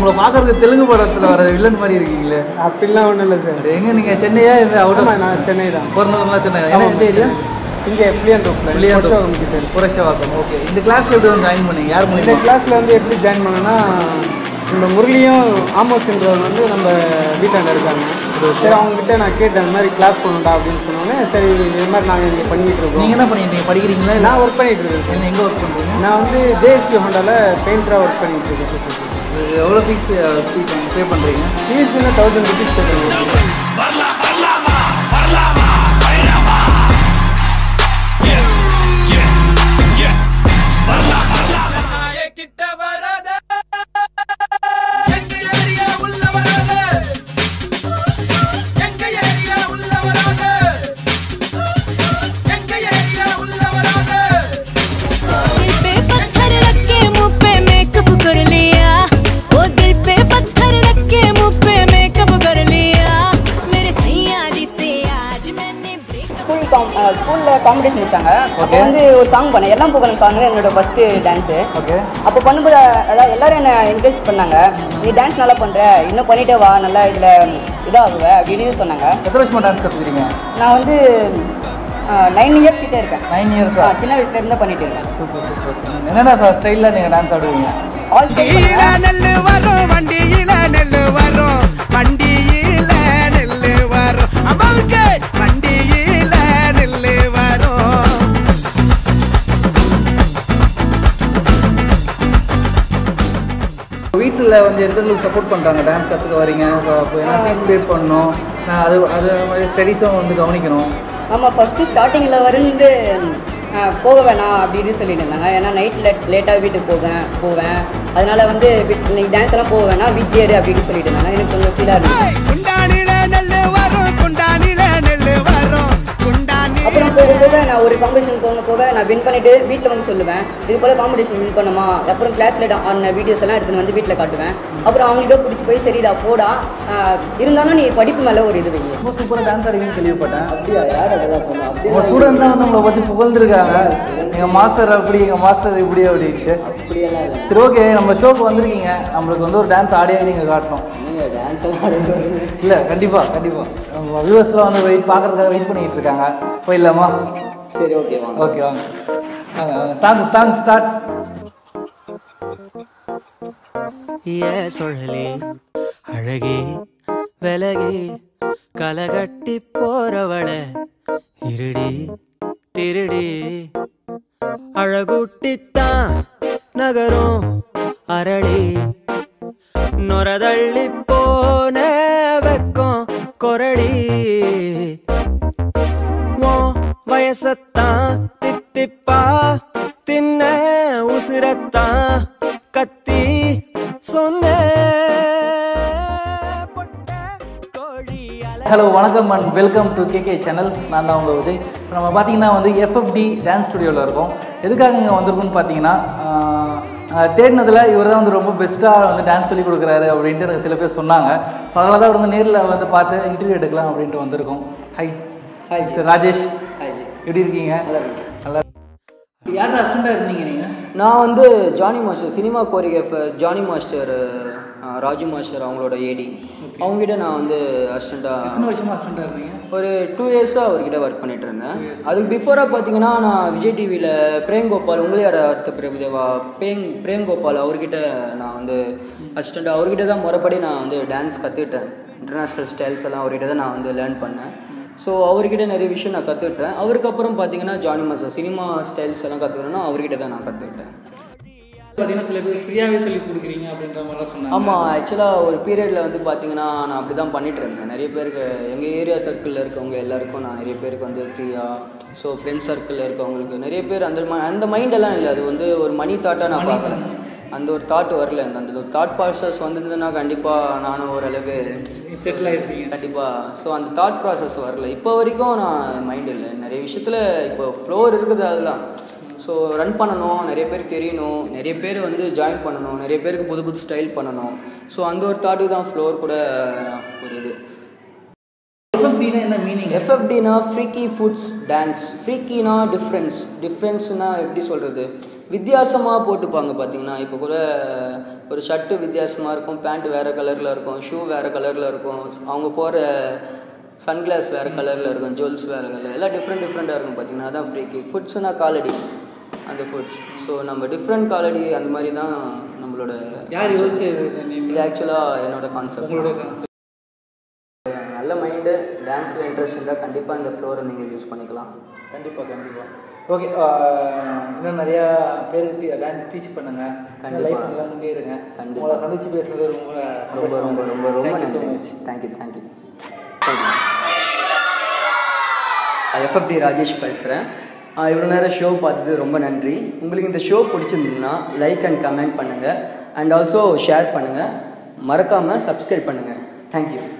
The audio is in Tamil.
உங்களை பார்க்கறதுக்கு தெலுங்கு படத்தில் வர வில்லன் மாதிரி இருக்கீங்களே அப்படிலாம் ஒன்றும் இல்லை சார் எங்க நீங்க சென்னையா இல்லை அவுட் ஆமாம் நான் சென்னை தான் பிறந்தவங்களாம் சென்னை என்ன எந்த ஏரியா இங்கே புளியாந்தோப்பில் புளியாந்தோப்பு. கிட்ட இருக்கு புரட்சவாக்கம் ஓகே இந்த கிளாஸ்ல எப்படி வந்து ஜாயின் பண்ணீங்க யார் இந்த மூலியமா கிளாஸில் வந்து எப்படி ஜாயின் பண்ணேன்னா இந்த முரளியும் ஆமோஸ்ன்றவர் வந்து நம்ம வீட்டாண்ட இருக்காங்க சரி அவங்ககிட்ட நான் கேட்டேன் இந்த மாதிரி கிளாஸ் பண்ணணும்டா அப்படின்னு சொன்னோன்னே சரி இது மாதிரி நாங்கள் இங்கே பண்ணிட்டு இருக்கோம் நீங்க என்ன பண்ணிட்டு இருக்கீங்க படிக்கிறீங்களா இல்லை நான் ஒர்க் பண்ணிட்டு இருக்கேன் என்ன எங்க ஒர்க் பண்றீங்க நான் வந்து ஜேஎஸ்பி ஹோண்டாவில் பெயிண்டராக ஒர்க் பண்ணிட்டு இருக்கேன் இது எவ்வளோ ஃபீஸ் பே பண்றீங்க ஃபீஸ் வந்து தௌசண்ட் ருபீஸ் பே பண்ணுவேன் கிட்ட வராத எங்க ஏரியா உள்ள வராத எங்க ஏரியா உள்ள வராத எங்க ஏரியா உள்ள வராத दिल पे पत्थर रख के मुंह पे मेकअप कर लिया ओ दिल पे पत्थर रख के मुंह पे मेकअप कर लिया मेरे सैया जी से आज मैंने ब्रेकअप ஸ்கூல் காம் ஸ்கூலில் காம்படிஷன் வச்சாங்க அப்போ வந்து ஒரு சாங் பண்ணேன் எல்லாம் புகழ் சாங் தான் என்னோட ஃபஸ்ட்டு டான்ஸு ஓகே அப்போ பண்ணும்போது அதாவது எல்லாரும் என்ன என்கரேஜ் பண்ணாங்க நீ டான்ஸ் நல்லா பண்ணுற இன்னும் பண்ணிட்டே வா நல்லா இதில் இதாகுவ அப்படின்னு சொன்னாங்க எத்தனை வருஷமா டான்ஸ் கற்றுக்கிறீங்க நான் வந்து நைன் இயர்ஸ் கிட்டே இருக்கேன் நைன் இயர்ஸ் ஆ, சின்ன வயசுல இருந்து பண்ணிட்டு இருக்கேன் சூப்பர் சூப்பர் என்னென்ன ஸ்டைலில் நீங்கள் டான்ஸ் ஆடுவீங்க ஆல் ஸ்டைல் வண்டியில நெல்லு வரும் வண்டியில நெல்லு வரும் வண்டியில நெல்லு வரும் அம்மாவுக்கு வண்டியில நெல்லு வரும் வீட்டில் வந்து எந்த அளவுக்கு சப்போர்ட் பண்ணுறாங்க டான்ஸ் கற்றுக்க வரீங்க ஸோ அப்போ என்ன ஃபீஸ் பே பண்ணணும் நான் அது அது மாதிரி ஸ்டடீஸும் வந்து கவனிக்கணும் ஆமாம் ஃபஸ்ட்டு ஸ்டார்டிங்கில் வந்து ஆ, போக வேணாம் அப்படின்னு சொல்லிட்டு இருந்தாங்க ஏன்னா நைட்டில் லேட்டாக வீட்டுக்கு போவேன் போவேன் அதனால வந்து வீட் நீ டான்ஸ் எல்லாம் போக வேணாம் வீட்லயே இரு அப்படின்னு சொல்லிட்டு இருந்தாங்க எனக்கு கொஞ்சம் ஃபீலாக இருந்துச்சு குண்டானில நெல்லு வரும் குண்டானில நெல்லு வரும் குண்டானில அப்புறம் போக போக நான் ஒரு காம்படிஷன் போக போக நான் வின் பண்ணிட்டு வீட்டில் வந்து சொல்லுவேன் இது போல காம்படிஷன் வின் பண்ணமா அப்புறம் கிளாஸில் ஆன வீடியோஸ் எல்லாம் எடுத்துன்னு வந்து வீட்டில் காட்டுவேன் அப்புறம் அவங்களுக்கே பிடிச்சி போய் சரிடா போடா ஆ, இருந்தாலும் நீ படிப்பு மேலே ஒரு இது வை ரொம்ப சூப்பராக டான்ஸ் ஆடுவீங்கன்னு கேள்விப்பட்டேன் அப்படியா யார் அதெல்லாம் சொன்னா உங்கள் ஸ்டூடெண்ட் தான் வந்து உங்களை பற்றி புகழ்ந்துருக்காங்க எங்கள் மாஸ்டர் அப்படி எங்கள் மாஸ்டர் இப்படி அப்படின்ட்டு அப்படியெல்லாம் இல்லை சரி ஓகே நம்ம ஷோக்கு வந்திருக்கீங்க நம்மளுக்கு வந்து ஒரு டான்ஸ் ஆடியே நீங்கள் காட்டணும் நீங்கள் டான்ஸ் எல்லாம் ஆட சொல்லுங்க இல்லை கண்டிப்பாக கண்டிப்பாக நம்ம வியூவர்ஸ்லாம் வந்து வெயிட் பார்க்குறதுக்காக வெயிட் பண்ணிட்டு இருக்காங்க போயிடலாமா சரி ஓகே வாங்க ஓகே வாங்க சாங் சாங் ஸ்டார்ட் ஏ சொல்லி அழகே விலகி கலகட்டி போறவள இருடி திருடி அழகுட்டித்தான் நகரும் அரளி நொரதள்ளி போன வெக்கம் கொரடி உன் வயசத்தான் தித்திப்பா தின்ன உசிரத்தான் கத்தி சொன்ன பொட்ட கோழி அல ஹலோ வணக்கம் and welcome to KK channel நான் தான் உங்கள் விஜய் இப்போ நம்ம பார்த்தீங்கன்னா வந்து எஃப்எஃப்டி டான்ஸ் ஸ்டுடியோவில் இருக்கோம் எதுக்காக இங்கே வந்திருக்குன்னு பார்த்தீங்கன்னா ஆஹ், ஆஹ், தேடினதுல இவர் தான் வந்து ரொம்ப பெஸ்ட்டாக வந்து டான்ஸ் சொல்லி கொடுக்குறாரு அப்படின்ட்டு எனக்கு சில பேர் சொன்னாங்க ஸோ அதனால தான் வந்து நேரில் வந்து பார்த்து இன்டர்வியூ எடுக்கலாம் அப்படின்ட்டு வந்திருக்கோம் hi Hi. Mister Rajesh hi ji எப்படி இருக்கீங்க நல்லா இருக்கு. நல்லா யார்கிட்ட அசிஸ்டண்டாக இருந்தீங்க நீங்கள் நான் வந்து Johnny master cinema choreographer Johnny master அஹ், ராஜு மாஸ்டர் அவங்களோட ஏடி அவங்ககிட்ட நான் வந்து அசிஸ்டண்ட்டாக எத்தனை வருஷமாக அசிஸ்டண்டாக இருந்தீங்க ஒரு டூ இயர்ஸாக அவர்கிட்ட ஒர்க் பண்ணிட்டு இருந்தேன் அதுக்கு பிஃபோராக பார்த்தீங்கன்னா நான் விஜய் டிவியில் பிரேம் கோபால் உங்களையார் அர்த்த பிரபுதேவா பிரேம் பிரேம் கோபால் அவர்கிட்ட நான் வந்து அசிஸ்டண்ட் அவர்கிட்ட தான் முறைப்படி நான் வந்து டான்ஸ் கற்றுக்கிட்டேன் இன்டர்நேஷ்னல் ஸ்டைல்ஸ் எல்லாம் அவர்கிட்ட தான் நான் வந்து லேர்ன் பண்ணேன் ஸோ அவர்கிட்ட நிறைய விஷயம் நான் கற்றுக்கிட்டேன் அவருக்கு அப்புறம் பார்த்தீங்கன்னா ஜானி மாஸ்டர் சினிமா ஸ்டைல்ஸ் எல்லாம் கற்றுக்கணும்னா அவர்கிட்ட தான் நான் கற்றுக்கிட்டேன் பார்த்தீங்கன்னா சில பேர் ஃப்ரீயாகவே சொல்லி கொடுக்குறீங்க அப்படின்ற மாதிரிலாம் சொன்னாங்க ஆமாம் ஆக்சுவலாக ஒரு பீரியடில் வந்து பார்த்தீங்கன்னா நான் அப்படி தான் பண்ணிட்டு இருந்தேன் நிறைய பேருக்கு எங்கள் ஏரியா சர்க்கிளில் இருக்கவங்க எல்லாருக்கும் நான் நிறைய பேருக்கு வந்து ஃப்ரீயாக ஸோ ஃப்ரெண்ட்ஸ் சர்க்கிளில் இருக்கவங்களுக்கு நிறைய பேர் அந்த ம- அந்த மைண்டெல்லாம் இல்லை அது வந்து ஒரு மணி தாட்டாக நான் பார்க்கல அந்த ஒரு தாட் வரல அந்த அந்த தாட் ப்ராசஸ் வந்திருந்ததுன்னா கண்டிப்பாக நானும் ஓரளவு செட்டில் ஆயிருப்பீங்க கண்டிப்பாக ஸோ அந்த தாட் ப்ராசஸ் வரல இப்போ வரைக்கும் நான் மைண்ட் இல்லை நிறைய விஷயத்தில் இப்போ ஃப்ளோர் இருக்குது அதுதான் ஸோ ரன் பண்ணணும் நிறைய பேர் தெரியணும் நிறைய பேர் வந்து ஜாயின் பண்ணணும் நிறைய பேருக்கு புது புது ஸ்டைல் பண்ணணும் ஸோ அந்த ஒரு தாட்டுக்கு தான் ஃப்ளோர் கூட ஒரு இது எஃப்எஃப்டினா என்ன மீனிங் எஃப்எஃப்டினா ஃப்ரீக்கி ஃபுட்ஸ் டான்ஸ் ஃப்ரீக்கினா டிஃப்ரென்ஸ் டிஃப்ரென்ஸ்னா எப்படி சொல்கிறது வித்தியாசமாக போட்டுப்பாங்க பார்த்தீங்கன்னா இப்போ கூட ஒரு ஷர்ட்டு வித்தியாசமாக இருக்கும் பேண்ட் வேறு கலரில் இருக்கும் ஷூ வேறு கலரில் இருக்கும் அவங்க போகிற சன்கிளாஸ் வேறு கலரில் இருக்கும் ஜுவல்ஸ் வேறு கலர் எல்லாம் டிஃப்ரெண்ட் டிஃப்ரெண்ட்டாக இருக்கும் பார்த்தீங்கன்னா அதான் ஃப்ரீக்கி ஃபுட்ஸ்னா காலடி அந்த ஃபுட்ஸ் ஸோ நம்ம டிஃப்ரெண்ட் காலடி அந்த மாதிரி தான் நம்மளோட யார் யோசிச்சது இது ஆக்சுவலாக என்னோட கான்செப்ட் உங்களோட நல்ல மைண்டு டான்ஸில் இன்ட்ரெஸ்ட் இருந்தால் கண்டிப்பாக இந்த ஃப்ளோரை நீங்கள் யூஸ் பண்ணிக்கலாம் கண்டிப்பாக கண்டிப்பாக ஓகே இன்னும் நிறையா பேருக்கு டான்ஸ் டீச் பண்ணுங்க கண்டிப்பா. லைஃப் நல்லா முன்னேறுங்க கண்டிப்பா. உங்களை சந்திச்சு பேசுறது ரொம்ப ரொம்ப ரொம்ப ரொம்ப ரொம்ப தேங்க்யூ ஸோ நன்றி much thank you thank you FFD Rajesh பேசுகிறேன் இவ்வளோ நேரம் ஷோ பார்த்தது ரொம்ப நன்றி உங்களுக்கு இந்த ஷோ பிடிச்சிருந்ததுன்னா லைக் அண்ட் கமெண்ட் பண்ணுங்கள் அண்ட் ஆல்சோ ஷேர் பண்ணுங்கள் மறக்காமல் சப்ஸ்கிரைப் பண்ணுங்கள் தேங்க்யூ